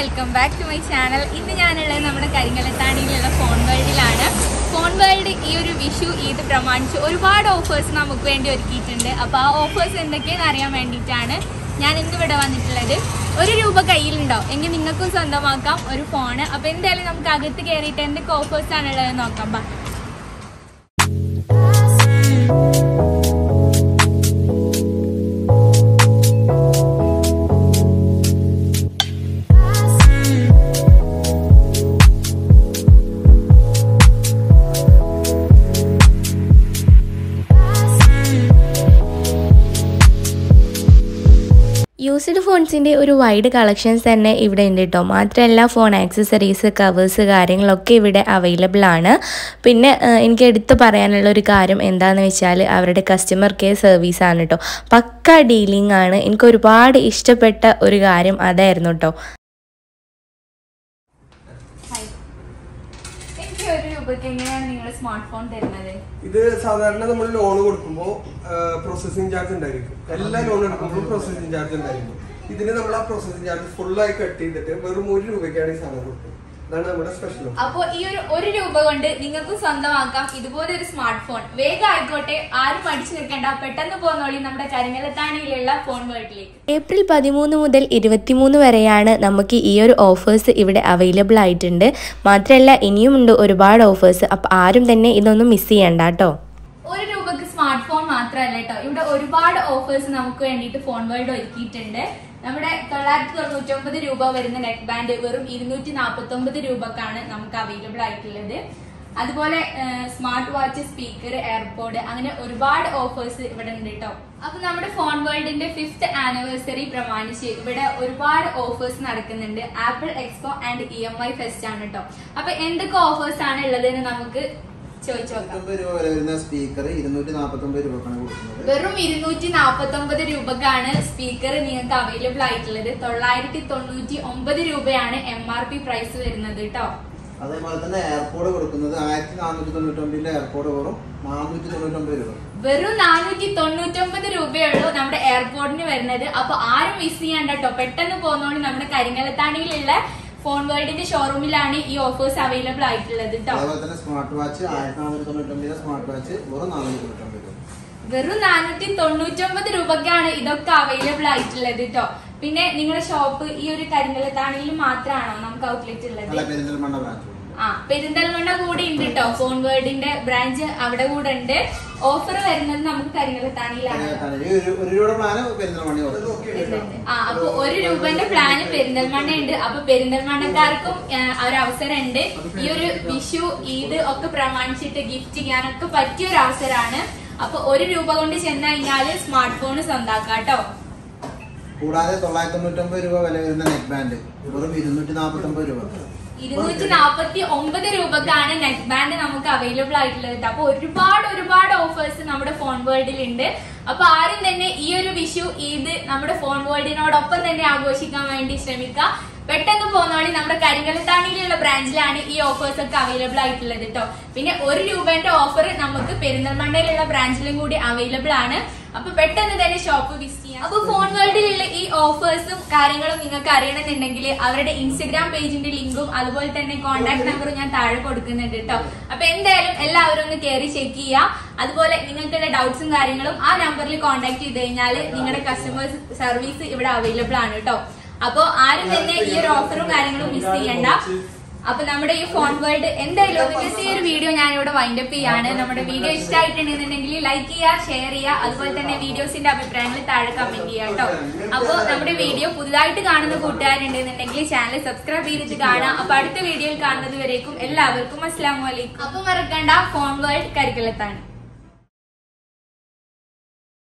Welcome back to my channel ഇന്ന് ഞാനുള്ളത് നമ്മുടെ കരിങ്കലത്താണിയിലുള്ള ഫോൺ വേൾഡിലാണ് ഫോൺ വേൾഡ് ഈ ഒരു വിഷു ഈദ് പ്രമാണിച്ച് ഒരുപാട് ഓഫേഴ്സ് നമുക്ക് വേണ്ടി ഒരുക്കിയിട്ടുണ്ട് അപ്പോൾ ആ ഓഫേഴ്സ് എന്തൊക്കെയെന്ന് അറിയാൻ വേണ്ടിയിട്ടാണ് ഞാൻ ഇന്ന് ഇവിടെ വന്നിട്ടുള്ളത് ഒരു രൂപ കയ്യിലുണ്ടോ എങ്കിൽ നിങ്ങൾക്കും സ്വന്തമാക്കാം ഒരു ഫോണ് അപ്പോൾ എന്തായാലും നമുക്ക് അകത്ത് കയറിയിട്ട് എന്തൊക്കെ ഓഫേഴ്സ് ആണുള്ളത് നോക്കാം ബാ യൂസ്ഡ് ഫോൺസിൻ്റെ ഒരു വൈഡ് കളക്ഷൻസ് തന്നെ ഇവിടെ ഉണ്ട് കേട്ടോ മാത്രമല്ല ഫോൺ ആക്സസറീസ് കവേഴ്സ് കാര്യങ്ങളൊക്കെ ഇവിടെ അവൈലബിൾ ആണ് പിന്നെ ഏഹ്, എനിക്ക് എടുത്തു പറയാനുള്ള ഒരു കാര്യം എന്താണെന്ന് വെച്ചാൽ അവരുടെ കസ്റ്റമർ കെയർ സർവീസ് ആണ് കേട്ടോ പക്ക ഡീലിംഗ് ആണ് എനിക്ക് ഒരുപാട് ഇഷ്ടപ്പെട്ട ഒരു കാര്യം അതായിരുന്നു കേട്ടോ എനിക്ക് ഒരു രൂപയ്ക്ക് എങ്ങനെയാണ് നിങ്ങൾ സ്മാർട്ട് ഫോൺ തരുന്നത് ഇത് സാധാരണ നമ്മൾ ലോൺ കൊടുക്കുമ്പോൾ പ്രോസസ്സിംഗ് ചാർജ് ഉണ്ടായിരിക്കും എല്ലാ ലോൺ എടുക്കുമ്പോഴും പ്രോസസ്സിംഗ് ചാർജ് ഉണ്ടായിരിക്കും ഇതിന് നമ്മൾ ആ പ്രോസസ്സിംഗ് ചാർജ് ഫുള്ളായി കട്ട് ചെയ്തിട്ട് വെറും ഒരു രൂപയ്ക്കാണ് ഈ സാധനം കൊടുക്കുന്നത് അതാണ് നമ്മുടെ സ്പെഷ്യൽ അപ്പോ ഈ ഒരു ഒരു രൂപ കൊണ്ട് നിങ്ങൾക്ക് സ്വന്തമാക്കാം ഇതുപോലെ ഒരു സ്മാർട്ട് ഫോൺ വേഗം ആയിക്കോട്ടെ ആരും പഠിച്ചു നിൽക്കേണ്ട പെട്ടെന്ന് പോന്നോളി നമ്മുടെ കരിങ്ങലത്താണിയിലുള്ള ഫോൺ വേൾഡിലേക്ക് ഏപ്രിൽ പതിമൂന്ന് മുതൽ ഇരുപത്തിമൂന്ന് വരെയാണ് നമുക്ക് ഈ ഒരു ഓഫേഴ്സ് ഇവിടെ അവൈലബിൾ ആയിട്ടുണ്ട് മാത്രമല്ല ഇനിയുമുണ്ട് ഒരുപാട് ഓഫേഴ്സ് അപ്പോൾ ആരും തന്നെ ഇതൊന്നും മിസ് ചെയ്യണ്ട കേട്ടോ ഒരു രൂപക്ക് സ്മാർട്ട് ഫോൺ മാത്രമല്ല കേട്ടോ ഇവിടെ ഒരുപാട് ഓഫേഴ്സ് നമുക്ക് വേണ്ടിയിട്ട് ഫോൺ വേൾഡ് ഒരുക്കിയിട്ടുണ്ട് നമ്മുടെ തൊള്ളായിരത്തി തൊണ്ണൂറ്റി ഒമ്പത് രൂപ വരുന്ന നെക്ക് ബാൻഡ് വെറും ഇരുന്നൂറ്റി നാൽപ്പത്തി ഒമ്പത് രൂപക്കാണ് നമുക്ക് അവൈലബിൾ ആയിട്ടുള്ളത് അതുപോലെ സ്മാർട്ട് വാച്ച് സ്പീക്കർ എയർപോഡ് അങ്ങനെ ഒരുപാട് ഓഫേഴ്സ് ഇവിടെ ഉണ്ട് കേട്ടോ അപ്പൊ നമ്മുടെ ഫോൺ വേൾഡിന്റെ ഫിഫ്ത് ആനിവേഴ്സറി പ്രമാണിച്ച് ഇവിടെ ഒരുപാട് ഓഫേഴ്സ് നടക്കുന്നുണ്ട് Apple expo and E M I fest ആണ് കേട്ടോ അപ്പൊ എന്തൊക്കെ ഓഫേഴ്സ് ആണ് ഉള്ളതെന്ന് നമുക്ക് ചോദിച്ചു നോക്കാം ഇരുന്നൂറ്റമ്പത് രൂപ വില വരുന്ന സ്പീക്കർ ഇരുന്നൂറ്റി നാൽപ്പത്തി ഒമ്പത് രൂപക്കാണ് കൊടുക്കുന്നത് വെറും ഇരുന്നൂറ്റി നാപ്പത്തി ഒമ്പത് രൂപക്കാണ് സ്പീക്കർ നിങ്ങൾക്ക് അവൈലബിൾ ആയിട്ടുള്ളത് തൊള്ളായിരത്തി തൊണ്ണൂറ്റി ഒമ്പത് രൂപയാണ് എം ആർ പി പ്രൈസ് വരുന്നത് കേട്ടോ അതേപോലെ തന്നെ എയർപോഡ് കൊടുക്കുന്നത് ആയിരത്തി നാനൂറ്റി തൊണ്ണൂറ്റൊമ്പതിന്റെ എയർപോഡ് വെറും നാനൂറ്റി തൊണ്ണൂറ്റൊമ്പത് രൂപ വെറും നാനൂറ്റി തൊണ്ണൂറ്റൊമ്പത് രൂപയുള്ളൂ നമ്മുടെ എയർപോർട്ടിന് വരുന്നത് അപ്പൊ ആരും മിസ് ചെയ്യണ്ട കേട്ടോ പെട്ടെന്ന് പോകുന്നോണ്ട് നമ്മുടെ കരിങ്കലത്താണിയിലുള്ള ഫോൺ വേൾഡിന്റെ ഷോറൂമിലാണ് ഈ ഓഫേഴ്സ് അവൈലബിൾ ആയിട്ടുള്ളത് കേട്ടോ അതേപോലെ തന്നെ സ്മാർട്ട് വാച്ച് ആയിരത്തി നാനൂറ്റി തൊണ്ണൂറ്റൊമ്പതിന്റെ സ്മാർട്ട് വാച്ച് വെറും നാനൂറ്റി തൊണ്ണൂറ്റൊമ്പത് രൂപ വെറും നാനൂറ്റി തൊണ്ണൂറ്റൊമ്പത് രൂപക്കാണ് ഇതൊക്കെ അവൈലബിൾ ആയിട്ടുള്ളത് കേട്ടോ പിന്നെ നിങ്ങളുടെ ഷോപ്പ് ഈ ഒരു കരിങ്കലത്താണിയിൽ മാത്രമാണോ നമുക്ക് ഔട്ട്ലെറ്റ് ഉള്ളത് നല്ല പെരിന്തൽമണ്ണ ബ്രാഞ്ച് ആ പെരിന്തൽമണ്ണ കൂടി ഉണ്ട് കേട്ടോ ഫോൺ വേർഡിന്റെ ബ്രാഞ്ച് അവിടെ കൂടെ ഉണ്ട് ഓഫർ വരുന്നത് നമുക്ക് കരിങ്കലത്താണിയിലാണ് ഒരു രൂപയുടെ പ്ലാന് പെരിന്തൽമണ്ണ വരുന്നത്. ആ അപ്പൊ ഒരു രൂപന്റെ പ്ലാന് പെരിന്തൽമണ്ണ ഉണ്ട് അപ്പൊ പെരിന്തൽമണ്ണക്കാർക്കും ആ, ഒരു അവസരം ഉണ്ട് ഈ ഒരു വിഷു ഈദ് ഒക്കെ പ്രമാണിച്ചിട്ട് ഗിഫ്റ്റ് ചെയ്യാനൊക്കെ പറ്റിയ ഒരു അവസരമാണ് അപ്പൊ ഒരു രൂപ കൊണ്ട് ചെന്ന് കഴിഞ്ഞാല് സ്മാർട്ട് ഫോൺ സ്വന്താക്കാം കേട്ടോ കൂടാതെ തൊള്ളായിരത്തി തൊണ്ണൂറ്റൊമ്പത് രൂപ വില വരുന്ന നെറ്റ് ബാൻഡ് വെറും ഇരുന്നൂറ്റി നാൽപ്പത്തി ഒമ്പത് രൂപ ഇരുന്നൂറ്റി നാപ്പത്തി ഒമ്പത് രൂപക്കാണ് നെറ്റ് ബാൻഡ് നമുക്ക് അവൈലബിൾ ആയിട്ടുള്ളത് ട്ടോ. അപ്പൊ ഒരുപാട് ഒരുപാട് ഓഫേഴ്സ് നമ്മുടെ ഫോൺ വേൾഡിൽ ഉണ്ട് അപ്പൊ ആരും തന്നെ ഈ ഒരു വിഷു ഈദ് നമ്മുടെ ഫോൺ വേൾഡിനോടൊപ്പം തന്നെ ആഘോഷിക്കാൻ വേണ്ടി ശ്രമിക്കുക പെട്ടെന്ന് പോകുന്നോളി നമ്മുടെ കരിങ്കലത്താണിയിലുള്ള ബ്രാഞ്ചിലാണ് ഈ ഓഫേഴ്സ് ഒക്കെ അവൈലബിൾ ആയിട്ടുള്ളത് കേട്ടോ പിന്നെ ഒരു രൂപന്റെ ഓഫർ നമുക്ക് പെരിന്തൽമണ്ണയിലുള്ള ബ്രാഞ്ചിലും കൂടി അവൈലബിൾ ആണ് അപ്പൊ പെട്ടെന്ന് തന്നെ ഷോപ്പ് വിസിറ്റ് ചെയ്യാം അപ്പൊ ഫോൺ വേൾഡിലുള്ള ഈ ഓഫേഴ്സും കാര്യങ്ങളും നിങ്ങൾക്ക് അറിയണമെന്നുണ്ടെങ്കിൽ അവരുടെ ഇൻസ്റ്റഗ്രാം പേജിന്റെ ലിങ്കും അതുപോലെ തന്നെ കോൺടാക്ട് നമ്പറും ഞാൻ താഴെ കൊടുക്കുന്നുണ്ട് കേട്ടോ അപ്പൊ എന്തായാലും എല്ലാവരും ഒന്ന് കയറി ചെക്ക് ചെയ്യുക അതുപോലെ നിങ്ങൾക്കുള്ള ഡൗട്ട്സും കാര്യങ്ങളും ആ നമ്പറിൽ കോൺടാക്ട് ചെയ്ത് കഴിഞ്ഞാൽ നിങ്ങളുടെ കസ്റ്റമേഴ്സ് സർവീസ് ഇവിടെ അവൈലബിൾ ആണ് കേട്ടോ അപ്പൊ ആരും തന്നെ ഈ ഒരു ഓഫറും കാര്യങ്ങളും മിസ് ചെയ്യണ്ട അപ്പൊ നമ്മുടെ ഈ ഫോൺ വേൾഡ് എന്തായാലും നിങ്ങൾക്ക് ഈ ഒരു വീഡിയോ ഞാൻ ഇവിടെ വൈൻഡപ്പ് ചെയ്യാണ് നമ്മുടെ വീഡിയോ ഇഷ്ടമായിട്ടുണ്ടെന്നുണ്ടെങ്കിൽ ലൈക്ക് ചെയ്യുക ഷെയർ ചെയ്യുക അതുപോലെ തന്നെ വീഡിയോസിന്റെ അഭിപ്രായങ്ങൾ താഴെ കമന്റ് ചെയ്യുക കേട്ടോ അപ്പോൾ നമ്മുടെ വീഡിയോ പുതുതായിട്ട് കാണുന്ന കൂട്ടുകാരുണ്ടെന്നുണ്ടെങ്കിൽ ചാനൽ സബ്സ്ക്രൈബ് ചെയ്തിട്ട് കാണാം അപ്പൊ അടുത്ത വീഡിയോയിൽ കാണുന്നത് വരേക്കും എല്ലാവർക്കും അസ്സാം വലൈക്കും അപ്പൊ മറക്കണ്ട ഫോൺ വേൾഡ് കരിക്കലത്താണ്